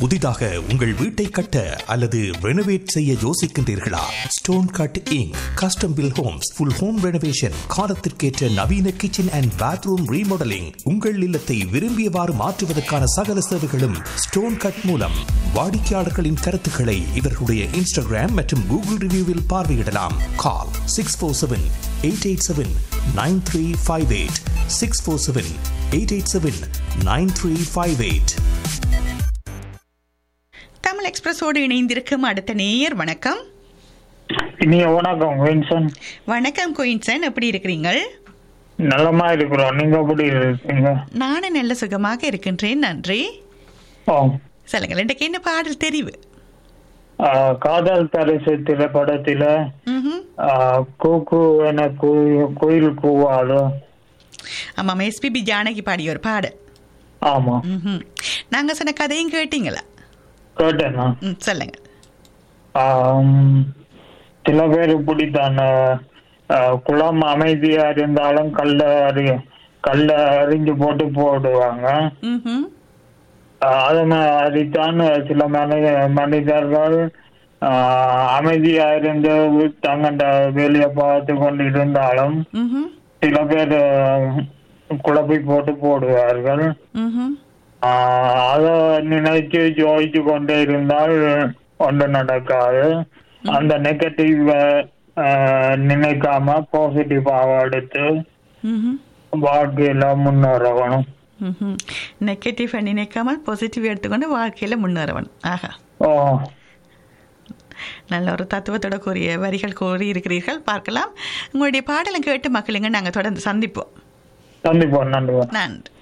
புதிதாக உங்கள் வீட்டை கட்ட அல்லது ரெனோவேட் செய்ய யோசிக்கின்றீர்களா stone cutting custom built homes full home renovation காலத்திற்கேற்ற நவீன கிச்சன் அண்ட் பாத்ரூம் ரீமாடலிங் உங்கள் இல்லத்தை விரும்பியவாறு மாற்றுவதற்கான சகல சேவைகளும் ஸ்டோன் கட் மூலம் வாடிக்கையாளர்களின் கருத்துக்களை இவர்களுடைய இன்ஸ்டாகிராம் மற்றும் கூகுள் ரிவ்யூவில் பார்வையிடலாம் call six four seven eight eight seven nine three five eight six four seven eight eight seven nine three five eight Tamil எக்ஸ்பிரஸோடு இணைந்திருக்கும் அடுத்த நேயர் வணக்கம் இனிய வணக்கம் வின்சன் வணக்கம் குயின்சன் எப்படி இருக்கிறீங்கள் நலமா இருக்கிறோம் நீங்க எப்படி இருக்கீங்க நானும் நல்ல சுகமாக இருக்கின்றேன் நன்றி ஓ சொல்லுங்கள் இன்றைக்கு என்ன பாடல் தெரிவு ஆ, காதல் பரிசு திரைப்படத்தில ம்ஹும். ஆ, கூக்கு என குயில் குயில் கூவாது ஆமாம் எஸ்பிபி ஜானகி பாடிய ஒரு பாடல் ஆமா ம்ஹும். நாங்க சொன்ன கதையும் கேட்டீங்களா கேட்டேனா ம் சொல்லுங்க ஆம், சில பேர் இப்படித்தான் ஆ, குளம் அமைதியா இருந்தாலும் கல்ல அறி கல்ல அறிஞ்சு போட்டு போடுவாங்க ம்ஹும். ஆஹ் அது மாதிரித்தான் சில மனித மனிதர்கள் ஆஹ் அமைதியா இருந்து தங்கண்ட வேலையை பார்த்து கொண்டு இருந்தாலும் ம்ஹும். சில பேர் ஆஹ், குழப்பி போட்டு போடுவார்கள் ம்ஹும். ஆஹ் அதை நினைச்சு ஜோதிச்சு கொண்டே இருந்தால் ஒன்று நடக்காது அந்த நெகட்டிவ் நினைக்காம பாசிட்டிவாக எடுத்து ம்ஹும். வாழ்க்கையில முன்னேறணும் ம்ஹும். நெகட்டிவ் நினைக்காமல் பாசிட்டிவ் எடுத்துக்கொண்டு வாழ்க்கையில முன்னேறவன் ஆஹா ஓ நல்ல ஒரு தத்துவத்தோட கூறிய வரிகள் கூறி இருக்கிறீர்கள் பார்க்கலாம் உங்களுடைய பாடலை கேட்டு மக்களுங்க நாங்கள் தொடர்ந்து சந்திப்போம் சந்திப்போம் நன்றி நன்றி